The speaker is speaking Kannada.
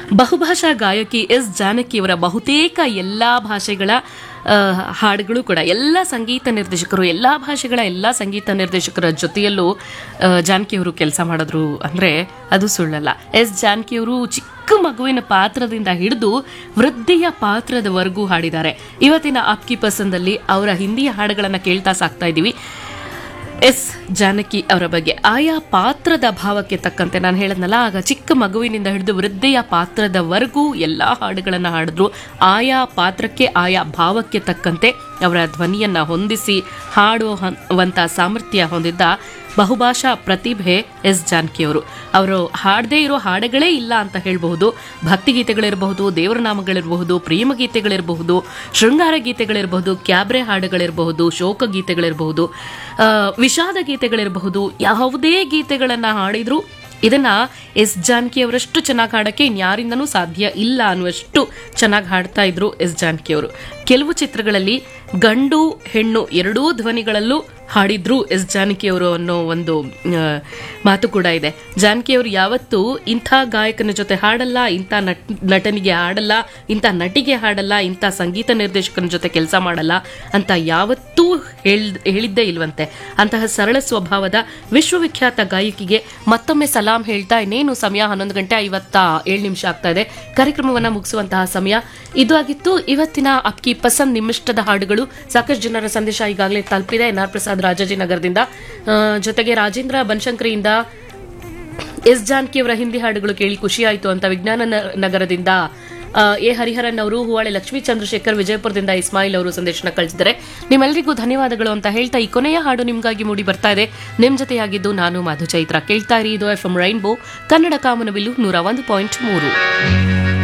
ಬಹುಭಾಷಾ ಗಾಯಕಿ ಎಸ್ ಜಾನಕಿಯವರ ಬಹುತೇಕ ಎಲ್ಲಾ ಭಾಷೆಗಳ ಆ, ಹಾಡುಗಳು ಕೂಡ ಎಲ್ಲ ಸಂಗೀತ ನಿರ್ದೇಶಕರು ಎಲ್ಲ ಭಾಷೆಗಳ ಎಲ್ಲ ಸಂಗೀತ ನಿರ್ದೇಶಕರ ಜೊತೆಯಲ್ಲೂ ಆ, ಜಾನಕಿಯವರು ಕೆಲಸ ಮಾಡಿದ್ರು ಅಂದ್ರೆ ಅದು ಸುಳ್ಳಲ್ಲ ಎಸ್ ಜಾನಕಿಯವರು ಚಿಕ್ಕ ಮಗುವಿನ ಪಾತ್ರದಿಂದ ಹಿಡಿದು ವೃದ್ಧಿಯ ಪಾತ್ರದವರೆಗೂ ಹಾಡಿದ್ದಾರೆ ಇವತ್ತಿನ ಆಪ್ಕಿ ಪಸಂದಲ್ಲಿ ಅವರ ಹಿಂದಿ ಹಾಡುಗಳನ್ನ ಕೇಳ್ತಾ ಸಾಕ್ತಾ ಇದ್ದೀವಿ ಎಸ್ ಜಾನಕಿ ಅವರ ಬಗ್ಗೆ ಆಯಾ ಪಾತ್ರದ ಭಾವಕ್ಕೆ ತಕ್ಕಂತೆ ನಾನು ಹೇಳದ್ನಲ್ಲ ಆಗ ಚಿಕ್ಕ ಮಗುವಿನಿಂದ ಹಿಡಿದು ವೃದ್ಧೆಯ ಪಾತ್ರದವರೆಗೂ ಎಲ್ಲಾ ಹಾಡುಗಳನ್ನು ಹಾಡಿದ್ರು ಆಯಾ ಪಾತ್ರಕ್ಕೆ ಆಯಾ ಭಾವಕ್ಕೆ ತಕ್ಕಂತೆ ಅವರ ಧ್ವನಿಯನ್ನ ಹೊಂದಿಸಿ ಹಾಡುವಂತ ಸಾಮರ್ಥ್ಯ ಹೊಂದಿದ್ದ ಬಹುಭಾಷಾ ಪ್ರತಿಭೆ ಎಸ್ ಜಾನಕಿಯವರು ಅವರು ಹಾಡದೇ ಇರೋ ಹಾಡುಗಳೇ ಇಲ್ಲ ಅಂತ ಹೇಳಬಹುದು ಭಕ್ತಿಗೀತೆಗಳಿರಬಹುದು ದೇವರ ನಾಮಗಳಿರಬಹುದು ಪ್ರೇಮ ಗೀತೆಗಳಿರಬಹುದು ಶೃಂಗಾರ ಗೀತೆಗಳಿರಬಹುದು ಕ್ಯಾಬ್ರೆ ಹಾಡುಗಳಿರಬಹುದು ಶೋಕ ಗೀತೆಗಳಿರಬಹುದು ಆ, ವಿಷಾದ ಗೀತೆಗಳಿರಬಹುದು ಯಾವುದೇ ಗೀತೆಗಳನ್ನ ಹಾಡಿದ್ರು ಇದನ್ನ ಎಸ್ ಜಾನಕಿ ಅವರಷ್ಟು ಚೆನ್ನಾಗಿ ಹಾಡಕ್ಕೆ ಇನ್ಯಾರಿಂದನೂ ಸಾಧ್ಯ ಇಲ್ಲ ಅನ್ನುವಷ್ಟು ಚೆನ್ನಾಗಿ ಹಾಡ್ತಾ ಇದ್ರು ಎಸ್ ಜಾನಕಿ ಅವರು ಕೆಲವು ಚಿತ್ರಗಳಲ್ಲಿ ಗಂಡು ಹೆಣ್ಣು ಎರಡೂ ಧ್ವನಿಗಳಲ್ಲೂ ಹಾಡಿದ್ರು ಎಸ್ ಜಾನಕಿ ಅವರು ಅನ್ನೋ ಒಂದು ಆ, ಮಾತು ಕೂಡ ಇದೆ ಜಾನಕಿ ಅವರು ಯಾವತ್ತೂ ಇಂಥ ಗಾಯಕನ ಜೊತೆ ಹಾಡಲ್ಲ ಇಂಥ ನಟ್ ನಟನಿಗೆ ಹಾಡಲ್ಲ ಇಂಥ ನಟಿಗೆ ಹಾಡಲ್ಲ ಇಂಥ ಸಂಗೀತ ನಿರ್ದೇಶಕನ ಜೊತೆ ಕೆಲಸ ಮಾಡಲ್ಲ ಅಂತ ಯಾವತ್ತೂ ಹೇಳ್ ಹೇಳಿದ್ದೇ ಇಲ್ವಂತೆ ಅಂತಹ ಸರಳ ಸ್ವಭಾವದ ವಿಶ್ವವಿಖ್ಯಾತ ಗಾಯಕಿಗೆ ಮತ್ತೊಮ್ಮೆ ಸಲಾಂ ಹೇಳ್ತಾ ಇನ್ನೇನು ಸಮಯ ಹನ್ನೊಂದು ಗಂಟೆ ಐವತ್ತ ಏಳು ನಿಮಿಷ ಆಗ್ತಾ ಇದೆ ಕಾರ್ಯಕ್ರಮವನ್ನ ಮುಗಿಸುವಂತಹ ಸಮಯ ಇದು ಆಗಿತ್ತು ಇವತ್ತಿನ ಅಪ್ಕಿ ಪಸಂದ್ ನಿಮ್ಮಿಷ್ಟದ ಹಾಡುಗಳು ಸಾಕಷ್ಟು ಜನರ ಸಂದೇಶ ಈಗಾಗಲೇ ತಲುಪಿದೆ ಎನ್ ಆರ್ ಪ್ರಸಾದ್ ರಾಜಾಜಿನಗರದಿಂದ ಆ, ಜೊತೆಗೆ ರಾಜೇಂದ್ರ ಬನಶಂಕರಿಯಿಂದ ಎಸ್ ಜಾನಕಿ ಅವರ ಹಿಂದಿ ಹಾಡುಗಳು ಕೇಳಿ ಖುಷಿ ಆಯಿತು ಅಂತ ವಿಜ್ಞಾನ ನ- ನಗರದಿಂದ ಆ, ಎ ಹರಿಹರನ್ ಅವರು ಹೂವಾಳೆ ಲಕ್ಷ್ಮೀ ಚಂದ್ರಶೇಖರ್ ವಿಜಯಪುರದಿಂದ ಇಸ್ಮಾಯಿಲ್ ಅವರು ಸಂದೇಶನ ಕಳಿಸಿದ್ದಾರೆ ನಿಮ್ಮೆಲ್ಲರಿಗೂ ಧನ್ಯವಾದಗಳು ಅಂತ ಹೇಳ್ತಾ ಈ ಕೊನೆಯ ಹಾಡು ನಿಮ್ಗಾಗಿ ಮೂಡಿ ಬರ್ತಾ ಇದೆ ನಿಮ್ ಜೊತೆಯಾಗಿದ್ದು ನಾನು ಮಧು ಚೈತ್ರ ಕೇಳ್ತಾ ಇರಿ ಇದು ಎಫ್ ಎಂ ರೈನ್ಬೋ ಕನ್ನಡ ಕಾಮನಬಿಲ್ಲು ನೂರ ಒಂದು ಪಾಯಿಂಟ್ ಮೂರು